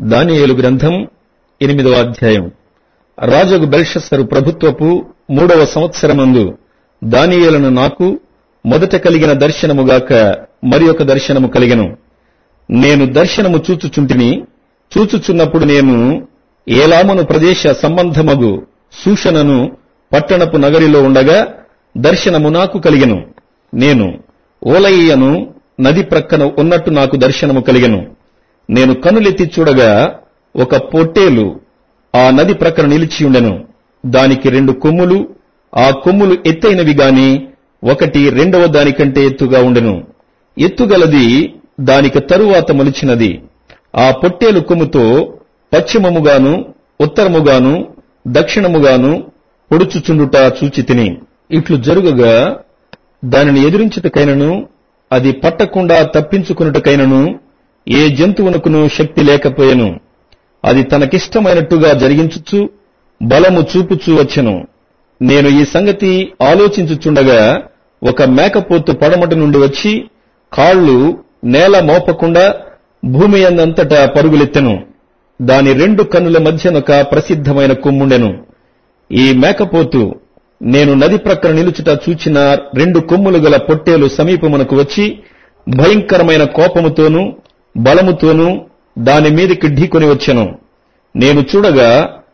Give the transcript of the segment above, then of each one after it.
దానియేలు గ్రంథం ఎనిమిదవ అధ్యాయం రాజగు బెల్షస్సరు ప్రభుత్వపు మూడవ సంవత్సరమందు దానియేలును నాకు మొదట కలిగిన దర్శనముగాక మరి ఒక దర్శనము కలిగెను నేను దర్శనము చూచుచుంటిని చూచుచున్నప్పుడు నేను ఏలామును ప్రదేశ సంబంధమగు సూషనను పట్టణపు నగరిలో ఉండగా దర్శనము నాకు కలిగెను నేను ఓలయ్యను నది ప్రక్కన ఉన్నట్టు నాకు దర్శనము కలిగెను నేను కనులెత్తి చూడగా ఒక పొట్టేలు ఆ నది ప్రక్కన నిలిచి ఉండెను దానికి రెండు కొమ్ములు ఆ కొమ్ములు ఎత్తైనవి గాని ఒకటి రెండవ దానికంటే ఎత్తుగా ఉండెను ఎత్తుగలది దానికి తరువాత మొలిచినది ఆ పొట్టేలు కొమ్ముతో పశ్చిమముగాను ఉత్తరముగాను దక్షిణముగాను పొడుచుచుండుట చూచి తిని ఇట్లు జరుగగా దానిని ఎదిరించుటకైనను అది పట్టకుండా తప్పించుకున్నటకైనను ఏ జంతువునకును శక్తి లేకపోయెను అది తనకిష్టమైనట్టుగా జరిగించుచు బలము చూపుచూ వచ్చెను నేను ఈ సంగతి ఆలోచించుచుండగా ఒక మేకపోతు పడమటి నుండి వచ్చి కాళ్ళు నేల మోపకుండా భూమి అందంతటా పరుగులెత్తెను దాని రెండు కన్నుల మధ్యనొక ప్రసిద్ధమైన కొమ్ముండెను ఈ మేకపోతు నేను నది ప్రక్కన నిలుచుట చూచిన రెండు కొమ్ములు గల పొట్టేలు సమీపమునకు వచ్చి భయంకరమైన కోపముతోనూ బలముతోనూ దాని మీదికి ఢీకొని వచ్చెను నేను చూడగా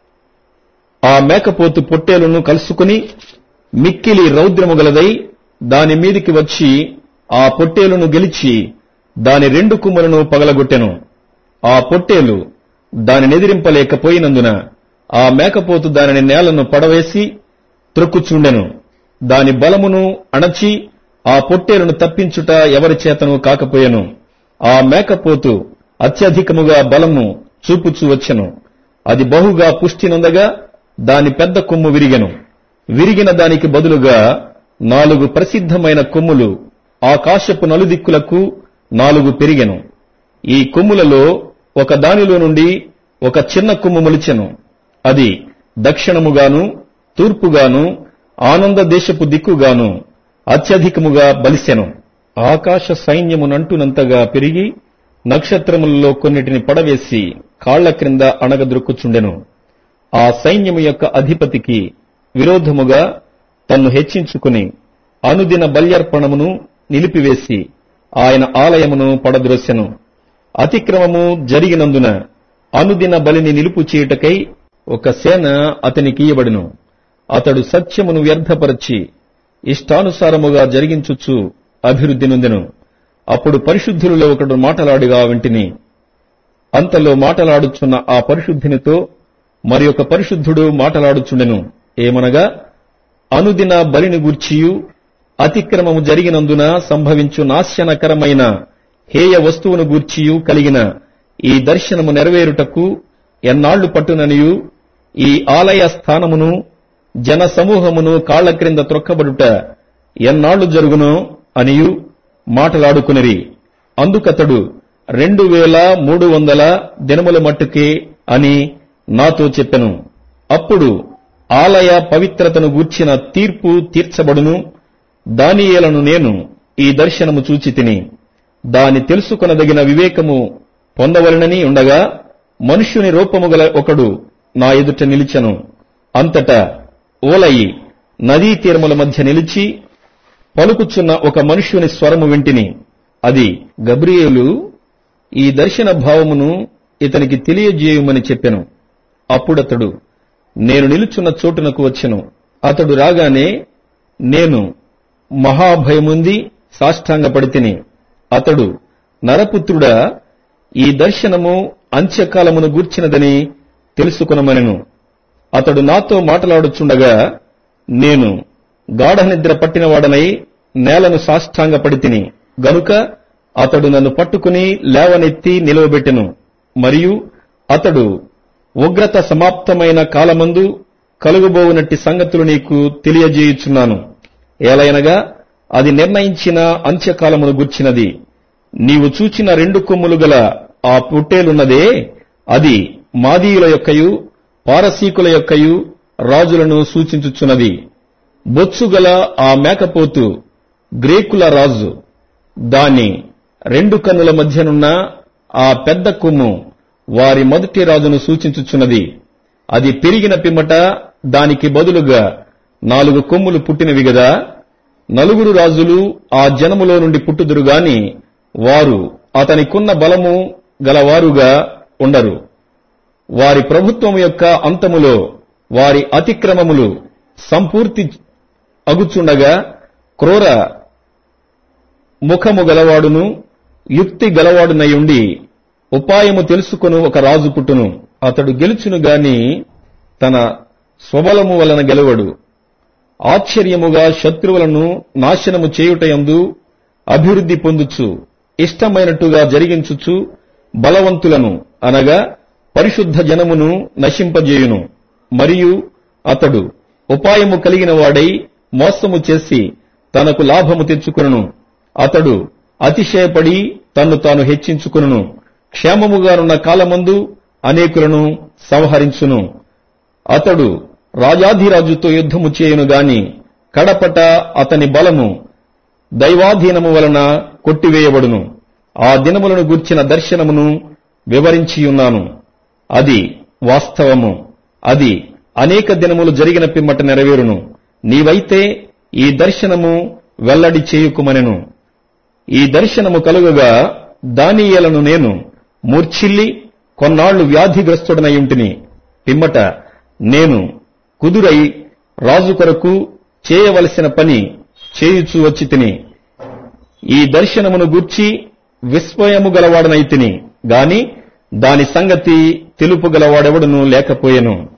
ఆ మేకపోతు పొట్టేలును కలుసుకుని మిక్కిలి రౌద్రము గలదై దాని మీదికి వచ్చి ఆ పొట్టేలును గెలిచి దాని రెండు కుమ్ములను పగలగొట్టెను ఆ పొట్టేలు దాని నెదిరింపలేకపోయినందున ఆ మేకపోతు దానిని నేలను పడవేసి త్రొక్కుచుండెను దాని బలమును అణచి ఆ పొట్టేలును తప్పించుట ఎవరి చేతను కాకపోయెను ఆ మేకపోతు అత్యధికముగా బలము చూపుచూ వచ్చెను అది బహుగా పుష్టి నొందగా దాని పెద్ద కొమ్ము విరిగెను విరిగిన దానికి బదులుగా నాలుగు ప్రసిద్ధమైన కొమ్ములు ఆకాశపు నలుదిక్కులకు నాలుగు పెరిగెను ఈ కొమ్ములలో ఒక దానిలో నుండి ఒక చిన్న కొమ్ము మొలిచెను అది దక్షిణముగాను తూర్పుగాను ఆనంద దేశపు దిక్కుగాను అత్యధికముగా బలిసెను ఆకాశ సైన్యమునంటునంతగా పెరిగి నక్షత్రములలో కొన్నిటిని పడవేసి కాళ్ల క్రింద అణగద్రొక్కుచుండెను ఆ సైన్యము యొక్క అధిపతికి విరోధముగా తన్ను హెచ్చించుకుని అనుదిన బల్యర్పణమును నిలిపివేసి ఆయన ఆలయమును పడద్రోసెను అతిక్రమము జరిగినందున అనుదిన బలిని నిలుపు చేయుటకై ఒక సేన అతనికి ఇయ్యబడును అతడు సత్యమును వ్యర్థపరచి ఇష్టానుసారముగా జరిగించుచు అభివృద్ధి నొందెను అప్పుడు పరిశుద్ధులలో ఒకడు మాటలాడిగా వింటిని అంతలో మాటలాడుచున్న ఆ పరిశుద్ధినితో మరి ఒక పరిశుద్ధుడు మాటలాడుచుండెను ఏమనగా అనుదిన బలిని గూర్చియు అతిక్రమము జరిగినందున సంభవించు నాశనకరమైన హేయ వస్తువును గూర్చియు కలిగిన ఈ దర్శనము నెరవేరుటకు ఎన్నాళ్లు పట్టుననియు ఈ ఆలయ స్థానమును జన సమూహమును కాళ్ల క్రింద త్రొక్కబడుట ఎన్నాళ్లు జరుగునో అనియు మాటలాడుకునిరి అందుకతడు రెండు వేల మూడు వందల దినముల మట్టుకే అని నాతో చెప్పెను అప్పుడు ఆలయ పవిత్రతను గూర్చిన తీర్పు తీర్చబడును దానియేలను నేను ఈ దర్శనము చూచి తిని దాని తెలుసుకొనదగిన వివేకము పొందవలనని ఉండగా మనుష్యుని రూపము గల ఒకడు నా ఎదుట నిలిచెను అంతటా ఓలయి నదీ తీరముల మధ్య నిలిచి పలుకుచున్న ఒక మనుష్యుని స్వరము వింటిని అది గబ్రియేలు ఈ దర్శన భావమును ఇతనికి తెలియజేయుమని చెప్పెను అప్పుడతడు నేను నిలుచున్న చోటునకు వచ్చెను అతడు రాగానే నేను మహాభయముంది సాష్టాంగపడి తిని అతడు నరపుత్రుడా ఈ దర్శనము అంత్యకాలమును గూర్చినదని తెలుసుకొనమనెను అతడు నాతో మాటలాడుచుండగా నేను గాఢ నిద్ర పట్టినవాడనై నేలను సాష్టాంగపడి తిని గనుక అతడు నన్ను పట్టుకుని లేవనెత్తి నిలవబెట్టెను మరియు అతడు ఉగ్రత సమాప్తమైన కాలమందు కలుగుబోవునట్టి సంగతులు నీకు తెలియజేయుచున్నాను ఏలయనగా అది నిర్ణయించిన అంత్యకాలమును గుర్చినది నీవు చూచిన రెండు కొమ్ములు గల ఆ పుట్టేలున్నదే అది మాదీయుల యొక్కయు పారసీకుల యొక్కయు రాజులను సూచించుచున్నది బొత్సుగల ఆ మేకపోతు గ్రేకుల రాజు దాని రెండు కన్నుల మధ్యనున్న ఆ పెద్ద కొమ్ము వారి మొదటి రాజును సూచించుచున్నది అది పెరిగిన పిమ్మట దానికి బదులుగా నాలుగు కొమ్ములు పుట్టినవి గదా నలుగురు రాజులు ఆ జనములో నుండి పుట్టుదురు గాని వారు అతనికున్న బలము గలవారుగా ఉండరు వారి ప్రభుత్వం యొక్క అంతములో వారి అతిక్రమములు సంపూర్తి అగుచుండగా క్రూర ముఖము గలవాడును యుక్తి గలవాడునై ఉండి ఉపాయము తెలుసుకొను ఒక రాజు పుట్టును అతడు గెలుచును గాని తన స్వబలము వలన గెలవడు ఆశ్చర్యముగా శత్రువులను నాశనము చేయుటయందు అభివృద్ధి పొందుచు ఇష్టమైనట్టుగా జరిగించుచు బలవంతులను అనగా పరిశుద్ధ జనమును నశింపజేయును మరియు అతడు ఉపాయము కలిగిన వాడై మోసము చేసి తనకు లాభము తెచ్చుకొనును అతడు అతిశయపడి తన్ను తాను హెచ్చించుకొనును క్షేమముగానున్న కాలమందు అనేకులను సంహరించును అతడు రాజాధిరాజుతో యుద్ధము చేయును గాని కడపట అతని బలము దైవాధీనము వలన కొట్టివేయబడును ఆ దినములను గూర్చిన దర్శనమును వివరించియున్నాను అది వాస్తవము అది అనేక దినములు జరిగిన పిమ్మట నెరవేరును నీవైతే ఈ దర్శనము వెల్లడి చేయుకుమనెను ఈ దర్శనము కలుగగా దానియేలను నేను మూర్ఛిల్లి కొన్నాళ్లు వ్యాధిగ్రస్తుడనై ఉంటిని పిమ్మట నేను కుదురై రాజు కొరకు చేయవలసిన పని చేయుచూ వచ్చి తిని ఈ దర్శనమును గూర్చి విస్మయము గలవాడనైతిని గాని దాని సంగతి తెలుపు గలవాడెవడును లేకపోయెను